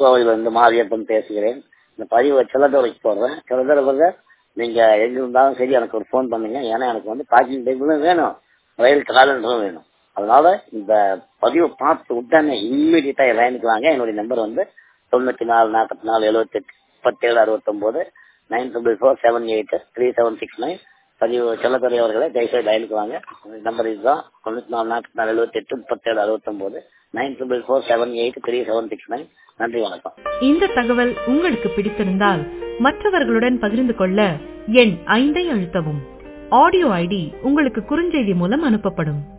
கோவையிலிருந்து மாரியப்பன் பேசுகிறேன் இந்த பதிவை சிலதுறைக்கு போடுறேன் சிலதுறை நீங்க எங்க இருந்தாலும் சரி எனக்கு ஒரு ஃபோன் பண்ணுங்க ஏன்னா எனக்கு வந்து பேக்கிங் டேபிளும் வேணும் ரயில் காலண்டரும் வேணும் அதனால இந்த பதிவை பார்த்து உடனே இம்மிடியட்டா லைனுக்கு வாங்க என்னுடைய நம்பர் வந்து தொண்ணூத்தி நாலு நாற்பத்தி நாலு எழுபத்தி எட்டு முப்பத்தேழு அறுபத்தொன்பது nine triple four seven eight three seven six nine பதிவு செல்லத்துறை அவர்களை தயவுசெய்து லைனுக்கு வாங்க நம்பர் இதுதான் தொண்ணூத்தி நாலு நாற்பத்தி நாலு எழுபத்தி எட்டு முப்பத்தேழு அறுபத்தொன்பது nine triple four seven eight three seven six nine நன்றி வணக்கம் இந்த தகவல் உங்களுக்கு பிடித்திருந்தால் மற்றவர்களுடன் பகிர்ந்து கொள்ள எண் ஐந்தை அழுத்தவும் ஆடியோ ஐடி உங்களுக்கு குறுஞ்செய்தி மூலம் அனுப்பப்படும்